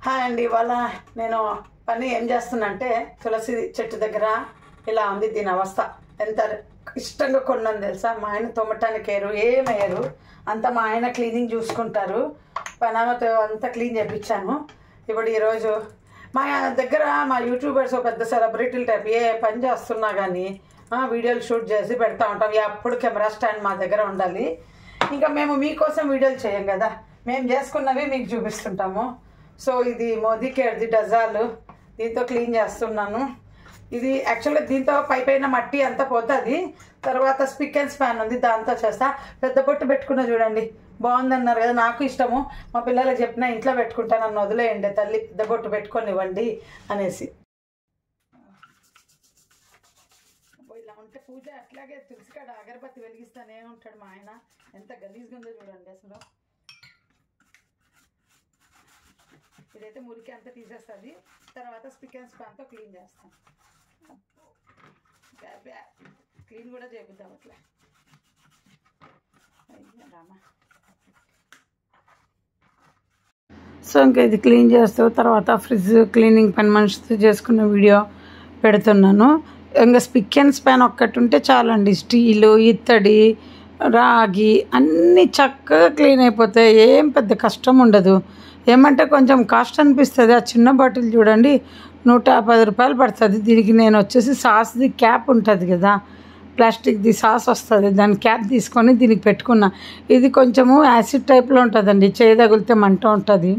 Hi అండి ఇవాళ నేను పని ఏం చేస్తున్నా అంటే తులసి చెట్టు దగ్గర ఇలా ఉంది దీని అవస్థ ఎంత ఇష్టంగా కొన్నాను తెలుసా మా ఆయన తొమ్మటానికి వేయరు ఏం వేయరు అంతా మా ఆయన క్లీనింగ్ చూసుకుంటారు పనామతో అంతా క్లీన్ చేయించాను ఇప్పుడు ఈరోజు మా దగ్గర మా యూట్యూబర్స్ ఒక పెద్ద సెలబ్రిటీల టైప్ ఏ పని చేస్తున్నా కానీ ఆ, వీడియోలు షూట్ చేసి పెడతా ఉంటాం ఎప్పుడు కెమెరా స్టాండ్ మా దగ్గర ఉండాలి ఇంకా మేము మీకోసం వీడియోలు చేయం కదా మేము చేసుకున్నవి మీకు చూపిస్తుంటాము సో ఇది మోదీ కేర్ది డజాలు దీంతో క్లీన్ చేస్తున్నాను ఇది యాక్చువల్గా దీంతో పై పైన మట్టి అంతా పోతుంది తర్వాత స్పిక్ అండ్ స్పాన్ ఉంది దాంతో చేస్తా పెద్ద బొట్టు పెట్టుకున్నా చూడండి బాగుందన్నారు కదా నాకు ఇష్టము మా పిల్లలకు చెప్పిన ఇంట్లో పెట్టుకుంటా నన్ను వదిలేయండి తల్లి పెద్ద బొట్టు పెట్టుకొనివ్వండి అనేసి అబ్బో, ఇలా ఉంటే పూజ అట్లాగే తులసికాడ అగరబత్తి వెలిగిస్తానే ఉంటాడు మా ఆయన ఎంత గలీజ్గా ఉందో చూడండి అసలు ఇదైతే మురికి అంతా తీసేస్తుంది తర్వాత స్పిక్ అండ్ స్పాన్తో క్లీన్ చేస్తాం అబ్బో, బ్యా, బ్యా. క్లీన్ కూడా చేపిద్దాం అట్లా అయ్యో రామా సో ఇంకా ఇది క్లీన్ చేస్తూ తర్వాత ఫ్రిడ్జ్ క్లీనింగ్ పని మనిషితో చేసుకున్న వీడియో పెడుతున్నాను ఇంకా స్పిక్ అండ్ స్పాన్ ఒక్కటి ఉంటే చాలండి స్టీలు ఇత్తడి రాగి అన్నీ చక్కగా క్లీన్ అయిపోతాయి ఏం పెద్ద కష్టం ఉండదు ఏమంటే కొంచెం కాస్ట్ అనిపిస్తుంది ఆ చిన్న బాటిల్ చూడండి నూట పది రూపాయలు పడుతుంది దీనికి నేను వచ్చేసి సాస్ది క్యాప్ ఉంటుంది కదా ప్లాస్టిక్ది సాస్ వస్తుంది దాని క్యాప్ తీసుకొని దీనికి పెట్టుకున్నా ఇది కొంచెము యాసిడ్ టైప్లో ఉంటుందండి చేయి తగిలితే మంట ఉంటుంది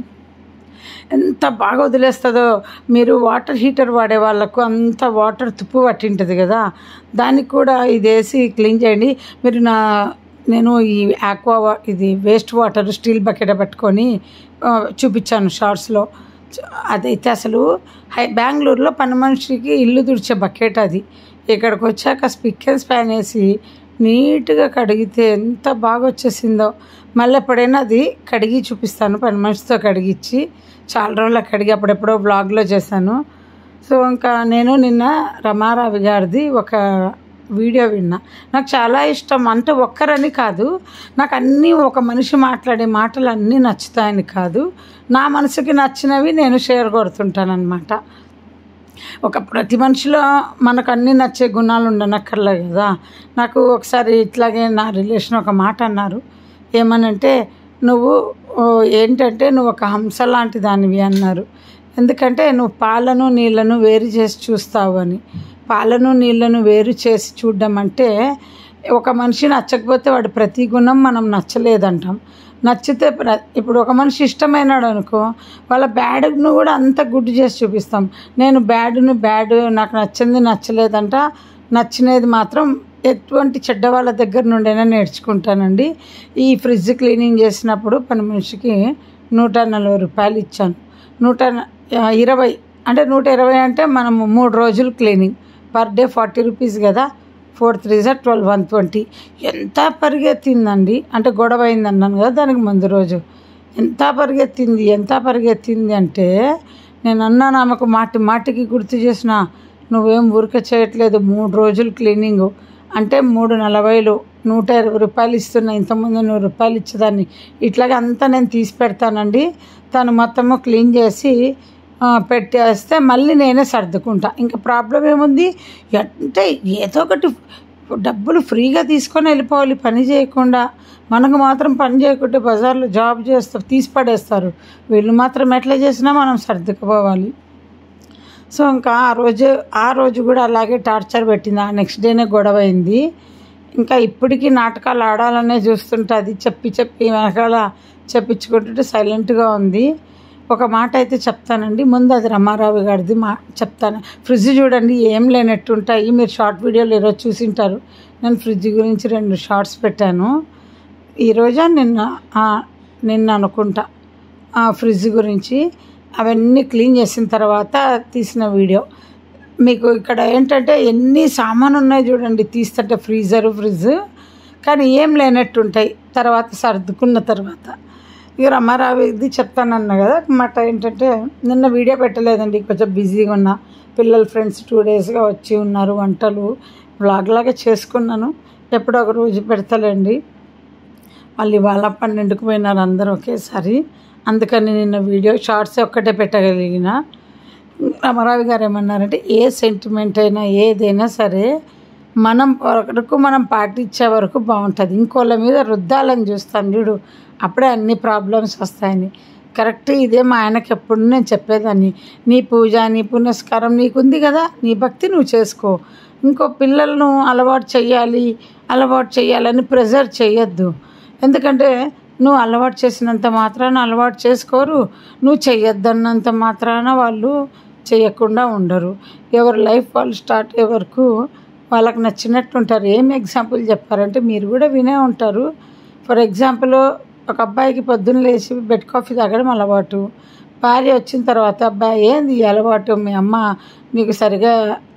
ఎంత బాగా వదిలేస్తుందో మీరు వాటర్ హీటర్ వాడే వాళ్ళకు అంత వాటర్ తుప్పు పట్టింటుంది కదా దానికి కూడా ఇది వేసి క్లీన్ చేయండి మీరు నా నేను ఈ ఆక్వా వా- ఇది వేస్ట్ వాటర్ స్టీల్ బకెట్ పట్టుకొని ఆ, చూపించాను షార్ట్స్లో అదైతే అసలు హై బెంగళూరులో పని మనిషికి ఇల్లు తుడిచే బకెట్ అది ఇక్కడికి వచ్చాక స్పిక్ అండ్ స్పాన్ వేసి నీట్గా కడిగితే ఎంత బాగా వచ్చేసిందో మళ్ళీ ఎప్పుడైనా అది కడిగి చూపిస్తాను పని మనిషితో కడిగిచ్చి చాలా రోజులు కడిగి అప్పుడెప్పుడో బ్లాగ్లో చేశాను సో ఇంకా నేను నిన్న రమారావి గారిది ఒక వీడియో విన్నా నాకు చాలా ఇష్టం అంటే ఒక్కరని కాదు నాకు అన్నీ ఒక మనిషి మాట్లాడే మాటలు అన్నీ నచ్చుతాయని కాదు నా మనసుకి నచ్చినవి నేను షేర్ కొడుతుంటాను అనమాట ఒక ప్రతి మనిషిలో మనకు అన్నీ నచ్చే గుణాలు ఉండనక్కర్లే కదా నాకు ఒకసారి ఇట్లాగే నా రిలేషన్ ఒక మాట అన్నారు ఏమనంటే నువ్వు ఓ, ఏంటంటే నువ్వు ఒక హంస లాంటి దానివి అన్నారు ఎందుకంటే నువ్వు పాలను నీళ్ళను వేరు చేసి చూస్తావు అని పాలను నీళ్ళను వేరు చేసి చూడడం అంటే ఒక మనిషి నచ్చకపోతే వాడి ప్రతి గుణం మనం నచ్చలేదంటాం నచ్చితే ప్ర ఇప్పుడు ఒక మనిషి ఇష్టమైనాడు అనుకో వాళ్ళ బ్యాడ్ను కూడా అంత గుడ్ చేసి చూపిస్తాం నేను బ్యాడ్ను బ్యాడ్ నాకు నచ్చింది నచ్చలేదంట నచ్చినది మాత్రం ఎటువంటి చెడ్డ వాళ్ళ దగ్గర నుండైనా నేర్చుకుంటానండి ఈ ఫ్రిడ్జ్ క్లీనింగ్ చేసినప్పుడు పని మనిషికి నూట నలభై రూపాయలు ఇచ్చాను నూట న- ఆ, ఇరవై అంటే నూట ఇరవై అంటే మనము మూడు రోజులు cleaning per day forty rupees కదా ఫోర్ త్రీ జా ట్వెల్వ్ వన్ ట్వంటీ ఎంత పరిగెత్తిందండి అంటే గొడవ అయింది అన్నాను కదా దానికి ముందు రోజు ఎంత పరిగెత్తింది ఎంత పరిగెత్తింది అంటే నేను అన్నాను ఆమెకు మాటి మాటికి గుర్తు చేసిన నువ్వేం ఊరిక చేయట్లేదు మూడు రోజులు క్లీనింగు అంటే మూడు నలభైలు నూట ఇరవై రూపాయలు ఇస్తున్నా ఇంతకుముందు నూరు రూపాయలు ఇచ్చేదాన్ని ఇట్లాగే అంతా నేను తీసి పెడతానండి తను మొత్తము క్లీన్ చేసి ఆ, పెట్టేస్తే మళ్ళీ నేనే సర్దుకుంటా ఇంకా ప్రాబ్లం ఏముంది అంటే ఏదో ఒకటి డబ్బులు ఫ్రీగా తీసుకొని వెళ్ళిపోవాలి పని చేయకుండా మనకు మాత్రం పని చేయకుంటే బజార్లో జాబ్ చేస్తారు తీసి పడేస్తారు వీళ్ళు మాత్రం ఎట్లా చేసినా మనం సర్దుకుపోవాలి సో ఇంకా ఆ రోజు ఆ రోజు కూడా అలాగే టార్చర్ పెట్టింది ఆ నెక్స్ట్ డేనే గొడవ అయింది ఇంకా ఇప్పటికీ నాటకాలు ఆడాలనే చూస్తుంటుంది చెప్పి చెప్పి వెనకాల చెప్పించుకుంటుంటే సైలెంట్గా ఉంది ఒక మాట అయితే చెప్తానండి ముందు అది రమారావు గారిది మా చెప్తాను ఫ్రిడ్జ్ చూడండి ఏం లేనట్టు ఉంటాయి మీరు షార్ట్ వీడియోలు ఈరోజు చూసింటారు నేను ఫ్రిడ్జ్ గురించి రెండు షార్ట్స్ పెట్టాను ఈరోజా నిన్న ఆ, నిన్న అనుకుంటా ఆ ఫ్రిడ్జ్ గురించి అవన్నీ క్లీన్ చేసిన తర్వాత తీసిన వీడియో మీకు ఇక్కడ ఏంటంటే ఎన్ని సామాను ఉన్నాయి చూడండి తీస్తుంటే ఫ్రీజరు ఫ్రిడ్జ్ కానీ ఏం లేనట్టు ఉంటాయి తర్వాత సర్దుకున్న తర్వాత ఇక రమారావు ఇది చెప్తానన్నా కదా మాట ఏంటంటే నిన్న వీడియో పెట్టలేదండి కొంచెం బిజీగా ఉన్నా పిల్లల ఫ్రెండ్స్ టూ డేస్గా వచ్చి ఉన్నారు వంటలు వ్లాగ్ లాగా చేసుకున్నాను ఎప్పుడో ఒక రోజు పెడతలేండి మళ్ళీ వాళ్ళ పన్నెండుకు పోయినారు అందరూ ఒకేసారి అందుకని నిన్న వీడియో షార్ట్స్ ఒక్కటే పెట్టగలిగిన రామారావు గారు ఏమన్నారంటే ఏ సెంటిమెంట్ అయినా ఏదైనా సరే మనం వరకు మనం పాటించే వరకు బాగుంటుంది ఇంకోళ్ళ మీద రుద్దాలని చూస్తాం చూడు అప్పుడే అన్ని ప్రాబ్లమ్స్ వస్తాయని కరెక్ట్ ఇదే మా ఆయనకి ఎప్పుడు నేను చెప్పేదాన్ని నీ పూజ నీ పునస్కారం నీకుంది కదా నీ భక్తి నువ్వు చేసుకో ఇంకో పిల్లలను అలవాటు చేయాలి అలవాటు చేయాలని ప్రెజర్ చేయొద్దు ఎందుకంటే నువ్వు అలవాటు చేసినంత మాత్రాన అలవాటు చేసుకోరు నువ్వు చెయ్యొద్దన్నంత మాత్రాన వాళ్ళు చేయకుండా ఉండరు ఎవరి లైఫ్ వాళ్ళు స్టార్ట్ అయ్యే వరకు వాళ్ళకి నచ్చినట్టు ఉంటారు ఏం ఎగ్జాంపుల్ చెప్పారంటే మీరు కూడా వినే ఉంటారు ఫర్ ఎగ్జాంపుల్ ఒక అబ్బాయికి పొద్దున్న లేచి బెడ్ కాఫీ తాగడం అలవాటు భార్య వచ్చిన తర్వాత అబ్బాయి ఏంది ఈ అలవాటు మీ అమ్మ మీకు సరిగా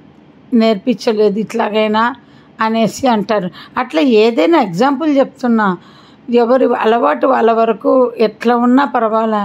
నేర్పించలేదు ఇట్లాగైనా అనేసి అంటారు అట్లా ఏదైనా ఎగ్జాంపుల్ చెప్తున్నా ఎవరి అలవాటు వాళ్ళ వరకు ఎట్లా ఉన్నా పర్వాలే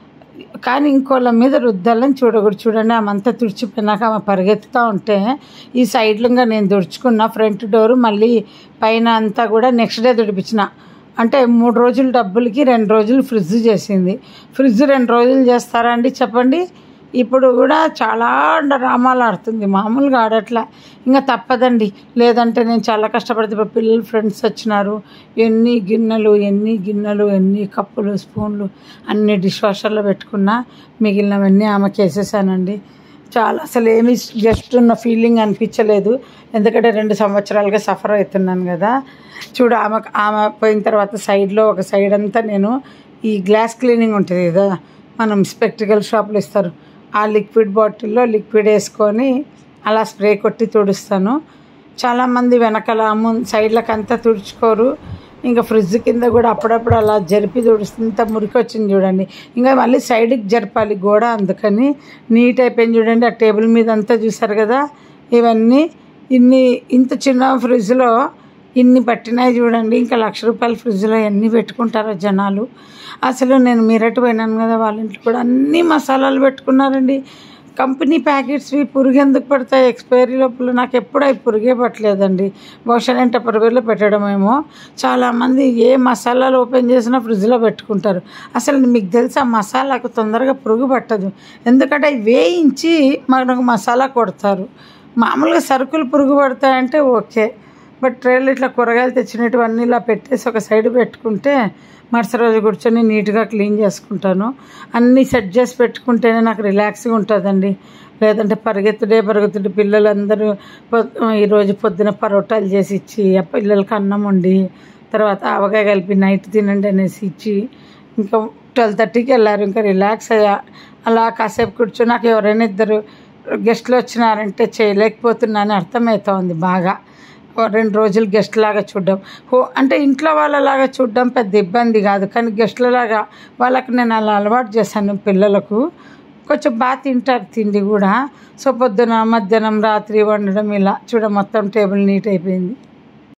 కానీ ఇంకోళ్ళ మీద రుద్దాలని చూడకూడదు చూడండి ఆమె అంతా తుడిచిపోయినాక ఆమె పరిగెత్తుతూ ఉంటే ఈ సైడ్లుగా నేను తుడుచుకున్న ఫ్రంట్ డోరు మళ్ళీ పైన అంతా కూడా నెక్స్ట్ డే తుడిపించిన అంటే మూడు రోజులు డబ్బులకి రెండు రోజులు ఫ్రిడ్జ్ చేసింది ఫ్రిడ్జ్ రెండు రోజులు చేస్తారా అండి చెప్పండి ఇప్పుడు కూడా చాలా డ్రామాలు ఆడుతుంది మామూలుగా ఆడట్లా ఇంకా తప్పదండి లేదంటే నేను చాలా కష్టపడితే ఇప్పుడు పిల్లలు ఫ్రెండ్స్ వచ్చినారు ఎన్ని గిన్నెలు ఎన్ని గిన్నెలు ఎన్ని కప్పులు స్పూన్లు అన్ని డిష్ వాషర్లో పెట్టుకున్నా మిగిలినవన్నీ ఆమెకి వేసేసానండి చాలా అసలు ఏమీ జస్ట్ ఉన్న ఫీలింగ్ అనిపించలేదు ఎందుకంటే రెండు సంవత్సరాలుగా సఫర్ అవుతున్నాను కదా చూడు ఆమె ఆమె పోయిన తర్వాత సైడ్లో ఒక సైడ్ అంతా నేను ఈ గ్లాస్ క్లీనింగ్ ఉంటుంది కదా మనం స్పెక్టికల్ షాప్లో ఇస్తారు ఆ లిక్విడ్ బాటిల్లో లిక్విడ్ వేసుకొని అలా స్ప్రే కొట్టి తుడుస్తాను చాలామంది వెనకాల ముందు సైడ్లకు అంతా తుడుచుకోరు ఇంకా ఫ్రిడ్జ్ కింద కూడా అప్పుడప్పుడు అలా జరిపి తుడుస్తుంది ఇంత మురికి వచ్చింది చూడండి ఇంకా మళ్ళీ సైడ్కి జరపాలి గోడ అందుకని నీట్ అయిపోయింది చూడండి ఆ టేబుల్ మీద అంతా చూసారు కదా ఇవన్నీ ఇన్ని ఇంత చిన్న ఫ్రిడ్జ్లో ఇన్ని పట్టినాయి చూడండి ఇంకా లక్ష రూపాయల ఫ్రిడ్జ్లో ఎన్ని పెట్టుకుంటారో జనాలు అసలు నేను మీరట్టు పోయినాను కదా వాళ్ళ ఇంట్లో కూడా అన్ని మసాలాలు పెట్టుకున్నారండి కంపెనీ ప్యాకెట్స్వి పురుగు ఎందుకు పడతాయి ఎక్స్పైరీ లోపల నాకు ఎప్పుడు అవి పురుగే పట్టలేదండి బహుశా నేను టపర్వేర్లో పెట్టడమేమో చాలామంది ఏ మసాలాలు ఓపెన్ చేసినా ఫ్రిడ్జ్లో పెట్టుకుంటారు అసలు మీకు తెలుసా మసాలాకు తొందరగా పురుగు పట్టదు ఎందుకంటే అవి వేయించి మనకు మసాలా కొడతారు మామూలుగా సరుకులు పురుగు పడతాయంటే ఓకే బట్ ట్రేలు ఇట్లా కూరగాయలు తెచ్చినటువన్నీ ఇలా పెట్టేసి ఒక సైడ్ పెట్టుకుంటే మరుసటి రోజు కూర్చొని నీట్గా క్లీన్ చేసుకుంటాను అన్నీ సెట్ చేసి పెట్టుకుంటేనే నాకు రిలాక్స్గా ఉంటుందండి లేదంటే పరిగెత్తుడే పరిగెత్తుడే పిల్లలందరూ పొద్ ఈరోజు పొద్దున పరోటాలు చేసి ఇచ్చి ఆ పిల్లలకి అన్నం వండి తర్వాత ఆవకాయ కలిపి నైట్ తినండి అనేసి ఇచ్చి ఇంకా ట్వెల్వ్ థర్టీకి వెళ్ళారు ఇంకా రిలాక్స్ అయ్యా అలా కాసేపు కూర్చొని నాకు ఎవరైనా ఇద్దరు గెస్ట్లు వచ్చినారంటే చేయలేకపోతున్నానని అర్థమవుతోంది బాగా ఓ రెండు రోజులు గెస్ట్ లాగా చూడడం హో అంటే ఇంట్లో వాళ్ళలాగా చూడడం పెద్ద ఇబ్బంది కాదు కానీ గెస్ట్లలాగా వాళ్ళకి నేను అలా అలవాటు చేశాను పిల్లలకు కొంచెం బాగా తింటారు తిండి కూడా సో పొద్దున మధ్యాహ్నం రాత్రి వండడం ఇలా చూడ మొత్తం టేబుల్ నీట్ అయిపోయింది